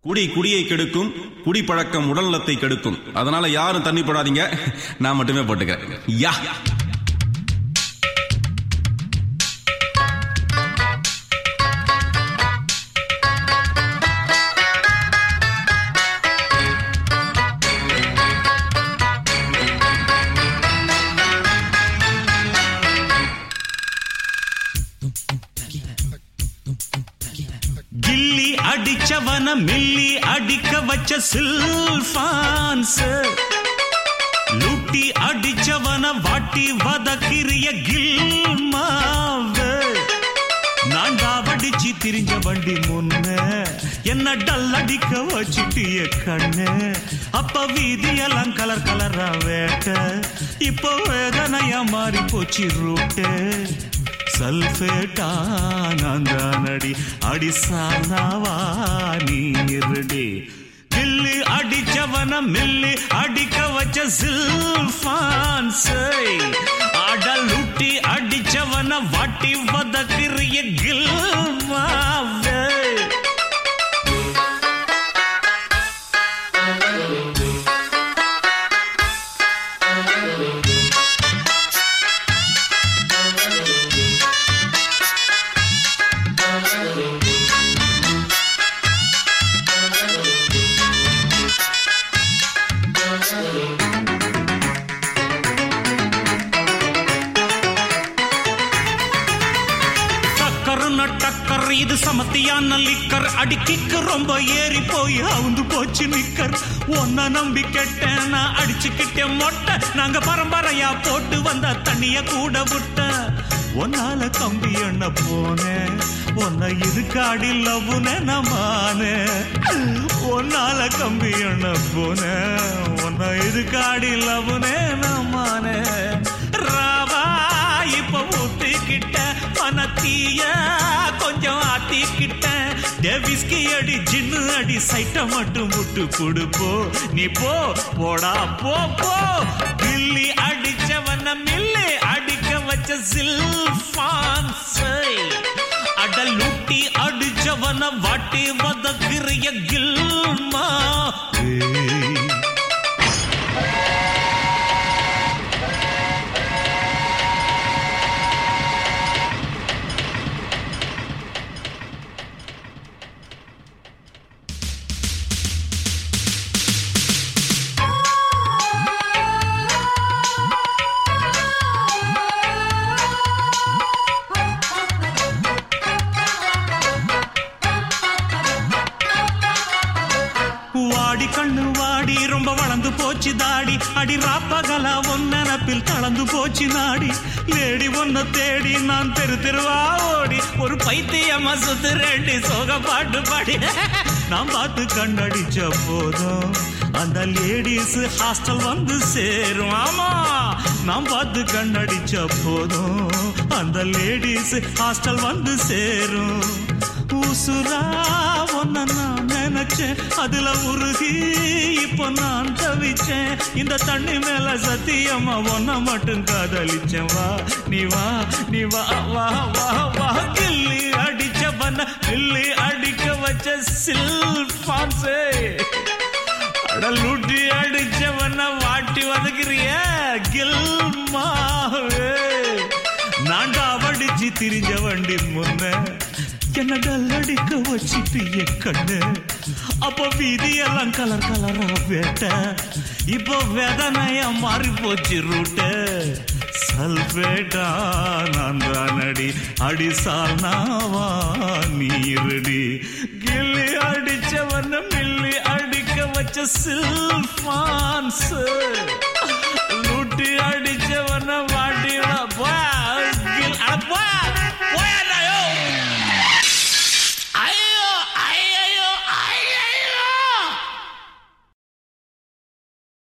குடி குடியை கெடுக்கும் குடிப்பழக்கம் உடல் நலத்தை கெடுக்கும் அதனால யாரும் தண்ணி போடாதீங்க நான் மட்டுமே போட்டுக்கிறேன் யா கில்லி அடிச்சவன மில்லி அடிக்க வச்ச சில்பான்ஸ் லூட்டி அடிச்சவன வாட்டி வதக்கிறிய கில்மாவு நான் டாவடிச்சு திரிஞ்ச வண்டி முன்ன என்ன டல் அடிக்க வச்சுட்டிய கண்ணு அப்ப வீதியெல்லாம் கலர் கலரா வேட்ட இப்போ வேதனையா மாறி போச்சு ரூட்டு சல்பேட்டா நான் தானடி அடிசானாவா நீ இருடி கில்லி அடிச்சவன மில்லி அடிக்க வச்ச சில்பான்ஸ் அடல் ஊட்டி அடிச்சவன வாட்டி வதக்கிறிய கில்மாவே டக்கர்னு டக்கர் இது சமத்தியான லிக்கர் அடிக்கிக்கு ரொம்ப ஏறி போய் அவுந்து போச்சு நிக்கர் ஒன்ன நம்பி கெட்டேன் நான் அடிச்சுக்கிட்டேன் மொட்டை நாங்க பரம்பரையா போட்டு வந்த தண்ணிய கூட விட்ட ஒன்னால கம்பி எண்ண போனேன் உன்னை இதுக்காடி லவ்னே நமானே ஒன்னால கம்பி எண்ண போனேன் உன்னை இதுக்காடி லவ்னே நமானே ராவா இப்ப ஊத்திக்கிட்ட மனத்தீய கொஞ்சம் ஆத்திக்கிட்ட டெவிஸ்கி அடி ஜின்னு அடி சைட்ட மட்டும் முட்டு கொடுப்போ நீ போ போடா போ போ கில்லி அடிச்சவன மில்லி அடிக்க வச்ச சில்பான்ஸை அடலூட்டி அடிச்சவன வாட்டி வதக்கிறிய கில்மா ஏய். வாடி கண்ணு வாடி ரொம்ப வளர்ந்து போச்சு தாடி அடி ராப்பகலா ஒன்னப்பில் கலந்து போச்சு நாடி லேடி ஒன்ன தேடி நான் தெரு தெருவா ஓடி ஒரு பைத்தியமா சுத்து ரெண்டு சோக பாட்டு பாடி நான் பார்த்து கண்ணடிச்ச போதும் அந்த லேடிஸ் ஹாஸ்டல் வந்து சேரும் ஆமா நான் பார்த்து கண்ணடிச்ச போதும் அந்த லேடிஸ் ஹாஸ்டல் வந்து சேரும் உசுரா ஒன்ன நான் நினைச்சேன் அதுல உருகி இப்போ நான் தவிச்சேன் இந்த தண்ணி மேல சத்தியமா ஒன்ன மட்டும் காதலிச்சேன் வா நீ வா நீ வா வா வா வா கில்லி அடிச்ச பண்ண கில்லி அடிக்க வச்ச சில்பான்ஸே அடலூட்டி அடிச்சவன வாட்டி வதக்கிறிய கில்மாவே நான் டாவடிச்சு திரிஞ்ச வண்டி முன்ன என்ன டல்லடிக்க வச்சிட்டு என் கண்ணு அப்ப வீதியெல்லாம் கலர் கலரா வேட்ட இப்போ வேதனையா மாறி போச்சு ரூட்டு சல்பேட்டா நான் தானடி அடிசால் நாவா நீரடி கில்லி அடிச்சவன மில்லி அடிக்க வச்ச சில்பான்ஸ்